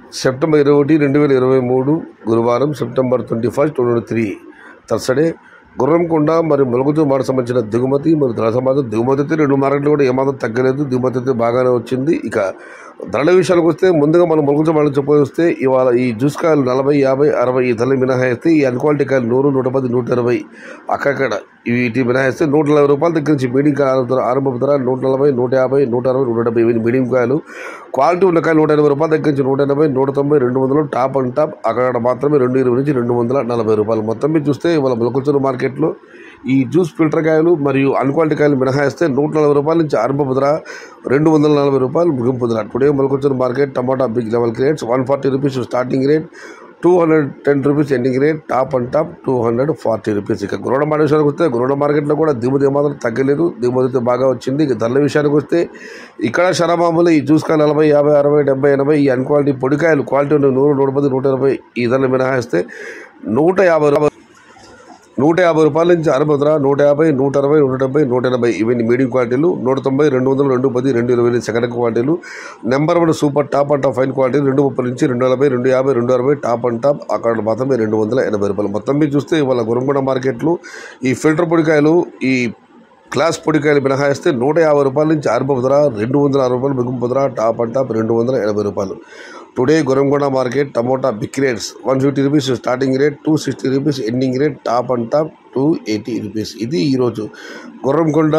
September ఇరవై ఒకటి రెండు వేల ఇరవై మూడు గురువారం September twenty first two thousand three Thursday Gurramkonda మరియు మొలగుతూ మాట సంబంధించిన దిగుమతి మరియు ధర సమాధానం దిగుమతి అయితే రెండు మార్కెట్లు కూడా ఏమాత్రం తగ్గలేదు దిగుమతి అయితే బాగానే వచ్చింది ఇక ధరల విషయానికి వస్తే ముందుగా మనం మొలగుతూ మాట చెప్పొస్తే ఇవాళ ఈ జ్యూస్ కాయలు నలభై యాభై అరవై ఈ ధరలు మినహాయిస్తే ఈ అన్క్వాలిటీ కాయలు నూరు నూట పది నూట ఇరవై అక్కడక్కడ వీటి మినహాయిస్తే నూట నలభై రూపాయల దగ్గర నుంచి మీడియం కాయల ధర ఆరంభ ధర నూట నలభై నూట యాభై నూట అరవై నూట డెబ్బై ఇవి మీడియం కాయలు క్వాలిటీ ఉన్న కాయలు నూట ఎనభై రూపాయల దగ్గర నుంచి నూట ఎనభై నూట తొంభై రెండు వందలు టాప్ అండ్ టాప్ అక్కడ మాత్రమే రెండు ఇరవై నుంచి రెండు వందల నలభై రూపాయలు మొత్తం మీద చూస్తే ఇవాళ మొలకొచ్చిన మార్కెట్లో ఈ జ్యూస్ ఫిల్టర్ కాయలు మరియు అన్క్వాలిటీ కాయలు మినహాయిస్తే నూట నలభై రూపాయల నుంచి ఆరంభ ధర రెండు వందల నలభై రూపాయలు ముగింపు ధర టుడే మొలకొచ్చిన market tomato big level grades one forty rupees starting rate two hundred ten rupees ending rate top and top two hundred forty rupees ఇక గురుడ మార్కెట్ విషయానికి వస్తే గురుడ మార్కెట్లో కూడా దిగుమతి ఏమాత్రం తగ్గలేదు దిగుమతి అయితే బాగా వచ్చింది ఇక ధరల విషయానికి వస్తే ఇక్కడ శరమాములు ఈ జ్యూస్ కాయలు నలభై యాభై అరవై డెబ్బై ఎనభై ఈ అన్క్వాలిటీ పొడికాయలు క్వాలిటీ ఉన్న నూరు నూట పది నూట ఇరవై ఈ ధరలు మినహాయిస్తే నూట యాభై రూపాయలు నూట యాభై రూపాయల నుంచి అరవై నూట యాభై నూట అరవై నూట డెబ్బై నూట ఎనభై ఇవన్నీ మీడియం క్వాలిటీలు నూట తొంభై రెండు వందలు రెండు పది రెండు ఇరవై సెకండ్ క్వాలిటీలు number one super top and top fine quality రెండు ముప్పై నుంచి రెండు నలభై రెండు యాభై రెండు అరవై టాప్ అండ్ టాప్ అక్కడ మాత్రమే రెండు వందల ఎనభై రూపాయలు మొత్తం మీద చూస్తే ఇవాళ గురంగొండ మార్కెట్లు ఈ ఫిల్టర్ పొడికాయలు ఈ క్లాస్ పొడికాయలు మినహాయిస్తే నూట యాభై రూపాయల నుంచి ఆరంభ ధర రెండు వందల అరవై రూపాయలు మిగుంపు ధర టాప్ అండ్ టాప్ రెండు వందల ఎనభై రూపాయలు today Gurramkonda market tomato big rates one fifty rupees starting rate two sixty rupees ending rate top and top two eighty rupees ఇది ఈరోజు గుర్రంకొండ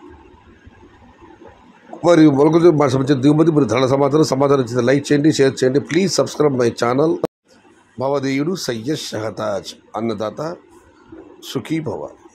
మరియు మొలకలు మా సంబంధించిన దిగుమతి మరియు ధరల సమాచారం సమాచారం ఇచ్చింది లైక్ చేయండి షేర్ చేయండి ప్లీజ్ సబ్స్క్రైబ్ మై ఛానల్ భవదేయుడు సయ్యద్ షహతాజ్ అన్నదాత సుఖీ భవ